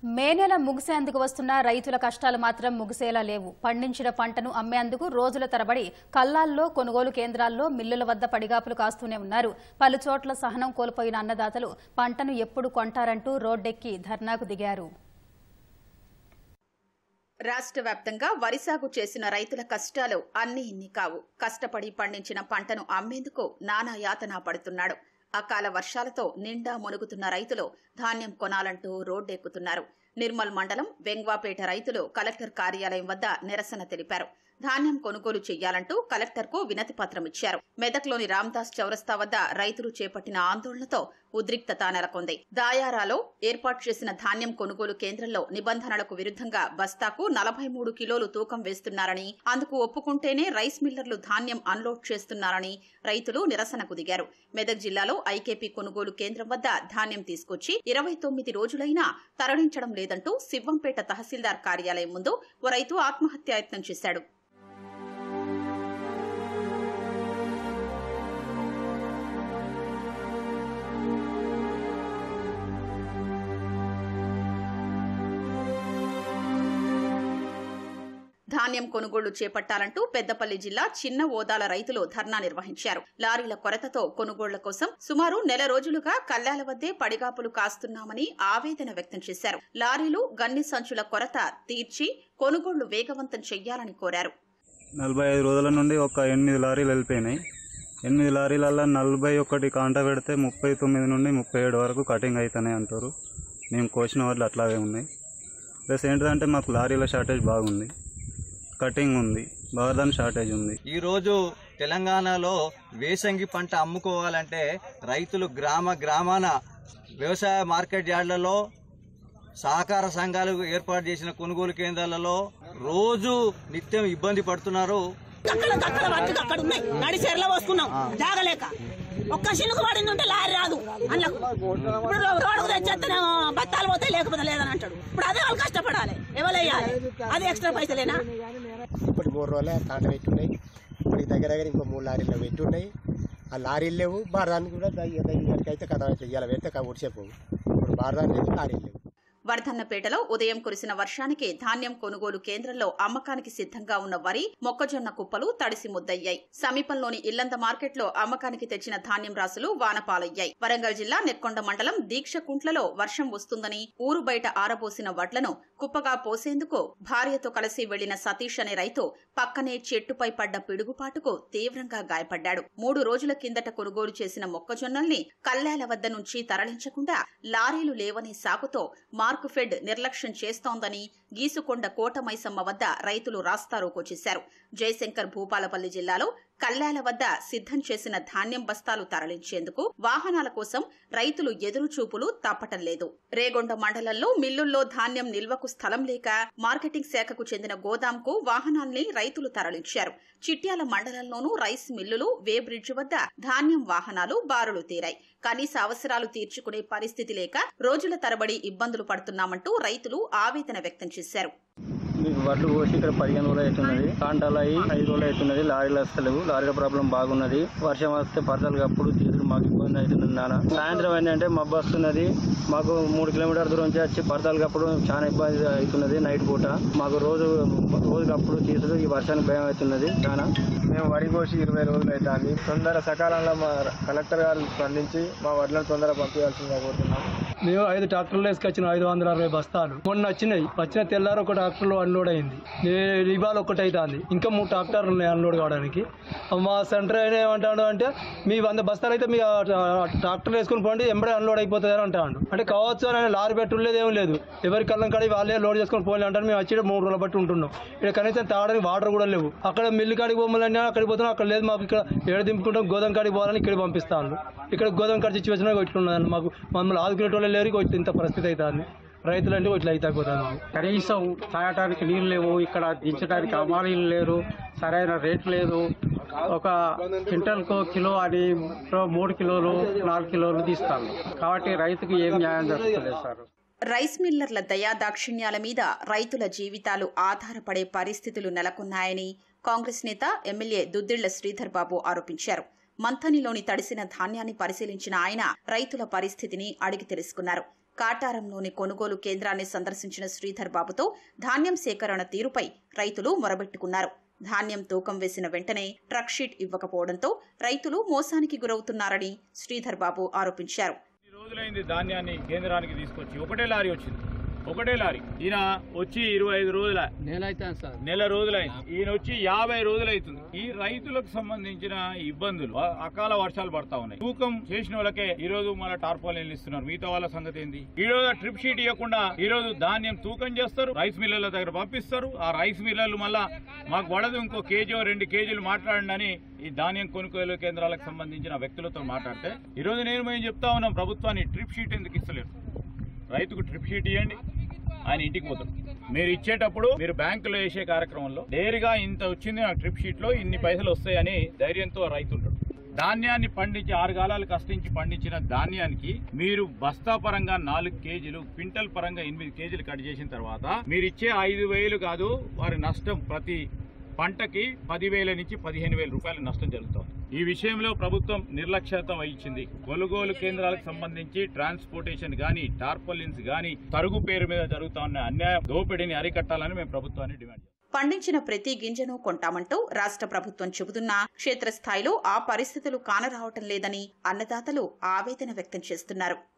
మే నెల ముగిసేందుకు వస్తున్న రైతుల కష్టాలు మాత్రం ముగిసేలా లేవు పండించిన పంటను అమ్మేందుకు రోజుల తరబడి కల్లాల్లో కొనుగోలు కేంద్రాల్లో మిల్లుల వద్ద పడిగాపులు కాస్తూనే ఉన్నారు పలు చోట్ల సహనం కోల్పోయిన అన్నదాతలు పంటను ఎప్పుడు కొంటారంటూ రోడ్డెక్కి ధర్నాకు దిగారు రాష్ట్ర వ్యాప్తంగా వరి సాగు చేసిన రైతుల కష్టాలు అన్ని ఇన్ని కావు కష్టపడి పండించిన పంటను అమ్మేందుకు నానా యాతన పడుతున్నాడు అకాల వర్షాలతో నిండా మునుగుతున్న రైతులు ధాన్యం కొనాలంటూ రోడ్డెక్కుతున్నారు నిర్మల్ మండలం వెంగ్వాపేట రైతులు కలెక్టర్ కార్యాలయం వద్ద నిరసన తెలిపారు ధాన్యం కొనుగోలు చేయాలంటూ కలెక్టర్కు వినతి పత్రం ఇచ్చారు మెదక్లోని రామ్దాస్ చౌరస్తా వద్ద రైతులు చేపట్టిన ఆందోళనతో ఉద్రిక్తత నెలకొంది దాయారాలో ఏర్పాటు చేసిన ధాన్యం కొనుగోలు కేంద్రంలో నిబంధనలకు విరుద్ధంగా బస్తాకు నలభై మూడు కిలోలు తూకం వేస్తున్నారని అందుకు ఒప్పుకుంటేనే రైస్ మిల్లర్లు ధాన్యం అన్లోడ్ చేస్తున్నారని రైతులు నిరసనకు దిగారు మెదక్ జిల్లాలో ఐకేపీ కొనుగోలు కేంద్రం వద్ద ధాన్యం తీసుకొచ్చి ఇరవై తొమ్మిది రోజులైనా తరలించడం లేదంటూ శివంపేట తహసీల్దార్ కార్యాలయం ముందు ఓ రైతు ఆత్మహత్యాయత్నం చేశాడు ధాన్యం కొనుగోళ్లు చేపట్టాలంటూ పెద్దపల్లి జిల్లా చిన్న ఓదాల రైతులు ధర్నా నిర్వహించారు లారీల కొరతతో కొనుగోళ్ల కోసం సుమారు నెల రోజులుగా కల్లాల వద్దే పడిగాపులు కాస్తున్నామని ఆవేదన వ్యక్తం చేశారు లారీలు గన్ని సంచుల కొరత తీర్చి కొనుగోళ్లు వేగవంతం చెయ్యాలని కోరారు నలభై ఐదు రోజుల నుండి ఒక ఎనిమిది లారీలు వెళ్ళిపోయినాయి ఎనిమిది లారీలల్లో నలభై ఒకటి కాంట పెడితే ముప్పై తొమ్మిది నుండి ముప్పై ఏడు వరకు కటింగ్ అవుతాయి అంటారు మేము కోసిన వాళ్ళు అట్లాగే ఉన్నాయి ప్లస్ ఏంటంటే మాకు లారీల షార్టేజ్ బాగుంది కటింగ్ ఉంది బార్దాన్ షార్టేజ్ ఉంది ఈరోజు తెలంగాణలో వేసంగి పంట అమ్ముకోవాలంటే రైతులు గ్రామ గ్రామాన వ్యవసాయ మార్కెట్ యార్డులలో సహకార సంఘాలు ఏర్పాటు చేసిన కొనుగోలు కేంద్రాలలో రోజు నిత్యం ఇబ్బంది పడుతున్నారు అక్కడ అక్కడ పట్టుకు అక్కడ ఉన్నాయి నడి చెరలో పోసుకున్నాం జాగలేక ఒక్క చినుకు పడింది ఉంటే లారీ రాదు అందులోకి ఇప్పుడు రోడ్డు తెచ్చేస్తేనేమో బత్తాలు పోతే లేకపోతే లేదని అంటాడు ఇప్పుడు అదే వాళ్ళు కష్టపడాలి ఎవరేయాలి అది ఎక్స్ట్రా పైసలేనా ఇప్పుడు మూడు రోజులే తాండ పెట్టున్నాయి ఇప్పుడు దగ్గర దగ్గర ఇంకో మూడు లారీలు పెట్టున్నాయి ఆ లారీలు లేవు బారదానికి కూడా దగ్గర దగ్గరికి అయితే కథ అవుతుంది ఇలా పెడితే ఉడిసేపు ఇప్పుడు బారదాని లేవు లారీలు లేవు వర్ధన్నపేటలో ఉదయం కురిసిన వర్షానికి ధాన్యం కొనుగోలు కేంద్రంలో అమ్మకానికి సిద్ధంగా ఉన్న వరి మొక్కజొన్న కుప్పలు తడిసి ముద్దయ్యాయి సమీపంలోని ఇల్లంద మార్కెట్లో అమ్మకానికి తెచ్చిన ధాన్యం రాసులు వానపాలయ్యాయి వరంగల్ జిల్లా నెక్కొండ మండలం దీక్షకుంట్లలో వర్షం వస్తుందని ఊరు బయట ఆరబోసిన వడ్లను కుప్పగా పోసేందుకు భార్యతో కలిసి వెళ్లిన సతీష్ అనే రైతు పక్కనే చెట్టుపై పడ్డ పిడుగుపాటుకు తీవ్రంగా గాయపడ్డాడు మూడు రోజుల కిందట కొనుగోలు చేసిన మొక్కజొన్నల్ని కల్లాల వద్ద నుంచి తరలించకుండా లారీలు లేవనే సాకుతో మార్కుఫెడ్ నిర్లక్ష్యం చేస్తోందని గీసుకొండ కోటమైసమ్మ వద్ద రైతులు రాస్తారోకో చేశారు జయశంకర్ భూపాలపల్లి జిల్లాలో కల్లాల వద్ద సిద్ధం చేసిన ధాన్యం బస్తాలు తరలించేందుకు వాహనాల కోసం రైతులు ఎదురుచూపులు తప్పటం లేదు రేగొండ మండలంలో మిల్లుల్లో ధాన్యం నిల్వకు స్థలం లేక మార్కెటింగ్ శాఖకు చెందిన గోదాంకు వాహనాల్ని రైతులు తరలించారు చిట్యాల మండలంలోనూ రైస్ మిల్లులు వే బ్రిడ్జ్ వద్ద ధాన్యం వాహనాలు బారులు తీరాయి కనీస అవసరాలు తీర్చుకునే పరిస్థితి లేక రోజుల తరబడి ఇబ్బందులు పడుతున్నామంటూ రైతులు ఆవేదన వ్యక్తం చేశారు మీకు వడ్లు కోసి ఇక్కడ పదిహేను రోజులు అవుతున్నది కాంటాలు అయ్యి ఐదు రోజులు అవుతున్నది లారీలు వస్తలేవు లారీల ప్రాబ్లం బాగున్నది వర్షం వస్తే పరదలు కప్పుడు తీసుడు మాకు ఇబ్బంది అవుతున్నది నాన్న సాయంత్రం ఏంటంటే మబ్బు వస్తున్నది మాకు మూడు కిలోమీటర్ దూరం నుంచి వచ్చి పరదలు కప్పుడు చాలా ఇబ్బంది అవుతున్నది నైట్ పూట మాకు రోజు రోజు కప్పుడు తీసుడు ఈ వర్షానికి భయం అవుతున్నది చాలా మేము వరి కోసి ఇరవై రోజులు అవుతుంది తొందర సకాలంలో మా కలెక్టర్ గారు స్పందించి మా వడ్లను తొందర పంపించాల్సిందిగా కోరుతున్నాం మేము ఐదు ట్రాక్టర్లు వేసుకొచ్చిన ఐదు వందల అరవై బస్తాలు మొన్న వచ్చినాయి వచ్చిన తెల్లారు ఒక ట్రాక్టర్లో అన్లోడ్ అయింది నే- ఇవాళ ఒకటి అవుతుంది ఇంకా మూడు ట్రాక్టర్లు ఉన్నాయి అన్లోడ్ కావడానికి మా సెంటర్ అయినా ఏమంటాడు అంటే మీ వంద బస్తాలు అయితే మీ ఆ ట్రా- ట్రాక్టర్లు వేసుకుని పోండి ఎంబడే అన్లోడ్ అయిపోతుంది అని అంటాడు అంటే కావచ్చు అని ఆయన లారీ పెట్టులేదు ఏం లేదు ఎవరి కళ్ళం కాడి వాళ్ళే లోడ్ చేసుకొని పోలే అంటారు మేము వచ్చి ఈడ మూడు రోజుల బట్టి ఉంటున్నాం ఇక్కడ కనీసం తాగడానికి వాటర్ కూడా లేవు అక్కడ మిల్లు కాడికి పోవాలని అక్కడికి పోతున్నాం అక్కడ లేదు మాకు ఇక్కడ ఏడ దింపుకుంటాం గోదాం కాడికి పోవాలని ఇక్కడ పంపిస్తాను ఇక్కడ గోదాం కాడి సిచ్యువేషన్ ఇట్లున్నదండి మాకు మమ్మల్ని ఆదుకునేటోళ్ళే లేరు ఇగో ఇట్లా ఇంత పరిస్థితి అవుతుంది రైతులు అంటే ఇట్లా అయిపోతుంది మాకు కనీసం తాగటానికి నీళ్ళు లేవు ఇక్కడ దించడానికి అమాలీలు లేరు సరైన రేట్ లేదు ఒక క్వింటల్కు కిలో అని మూడు కిలోలు నాలుగు కిలోలు తీస్తాను కాబట్టి రైతుకు ఏం న్యాయం జరుగుతుంది సార్ రైస్ మిల్లర్ల దయాదాక్షిణ్యాల మీద రైతుల జీవితాలు ఆధారపడే పరిస్థితులు నెలకొన్నాయని కాంగ్రెస్ నేత ఎమ్మెల్యే దుద్దిళ్ల శ్రీధర్ బాబు ఆరోపించారు మంథనిలోని తడిసిన ధాన్యాన్ని పరిశీలించిన ఆయన రైతుల పరిస్థితిని అడిగి తెలుసుకున్నారు కాటారంలోని కొనుగోలు కేంద్రాన్ని సందర్శించిన శ్రీధర్ బాబుతో ధాన్యం సేకరణ తీరుపై రైతులు మొరబెట్టుకున్నారు ధాన్యం తూకం వేసిన వెంటనే ట్రక్ షీట్ ఇవ్వకపోవడంతో రైతులు మోసానికి గురవుతున్నారని శ్రీధర్ బాబు ఆరోపించారు రోజులైంది ధాన్యాన్ని కేంద్రానికి తీసుకొచ్చి ఒకటే లారీ వచ్చింది ఒకటే లారీ ఈయన వచ్చి ఇరవై ఐదు రోజుల నెల అయితే సార్ నెల రోజులైంది ఈయన వచ్చి యాభై రోజులైతుంది ఈ రైతులకు సంబంధించిన ఇబ్బందులు అ- అకాల వర్షాలు పడతా ఉన్నాయి తూకం చేసిన వాళ్ళకే ఈ రోజు మన టార్పాలిన్లు ఇస్తున్నారు మిగతా వాళ్ళ సంగతి ఏంది ఈ రోజు ట్రిప్ షీట్ ఇవ్వకుండా ఈ రోజు ధాన్యం తూకం చేస్తారు రైస్ మిల్లర్ల దగ్గర పంపిస్తారు ఆ రైస్ మిల్లర్లు మళ్ళా మాకు పడదు ఇంకో కేజీ రెండు కేజీలు మాట్లాడండి అని ఈ ధాన్యం కొనుగోలు కేంద్రాలకు సంబంధించిన వ్యక్తులతో మాట్లాడితే ఈ రోజు నేను మేము చెప్తా ఉన్నాం ప్రభుత్వాన్ని ట్రిప్ షీట్ ఎందుకు ఇస్తలేరు రైతుకు ట్రిప్ షీట్ ఇవ్వండి ఆయన ఇంటికి పోతారు మీరు ఇచ్చేటప్పుడు మీరు బ్యాంకులో వేసే కార్యక్రమంలో నేరుగా ఇంత వచ్చింది నాకు ట్రిప్ షీట్ లో ఇన్ని పైసలు వస్తాయని ధైర్యంతో రైతు ఉంటాడు ధాన్యాన్ని పండించి ఆరు కాలాలు కష్టించి పండించిన ధాన్యానికి మీరు బస్తా పరంగా నాలుగు కేజీలు క్వింటల్ పరంగా ఎనిమిది కేజీలు కట్ చేసిన తర్వాత మీరు ఇచ్చే ఐదు వేలు కాదు వారి నష్టం ప్రతి పంటకి పదివేల నుంచి పదిహేను వేల రూపాయల నష్టం జరుగుతోంది ఈ విషయంలో ప్రభుత్వం నిర్లక్ష్యత వహించింది కొనుగోలు కేంద్రాలకు సంబంధించి ట్రాన్స్పోర్టేషన్ గాని టార్పలిన్స్ గాని తరుగు పేరు మీద జరుగుతా ఉన్న అన్యాయ దోపిడీని అరికట్టాలని మేము ప్రభుత్వాన్ని డిమాండ్ చేస్తాం పండించిన ప్రతి గింజను కొంటామంటూ రాష్ట్ర ప్రభుత్వం చెబుతున్నా క్షేత్రస్థాయిలో ఆ పరిస్థితులు కానరావటం లేదని అన్నదాతలు ఆవేదన వ్యక్తం చేస్తున్నారు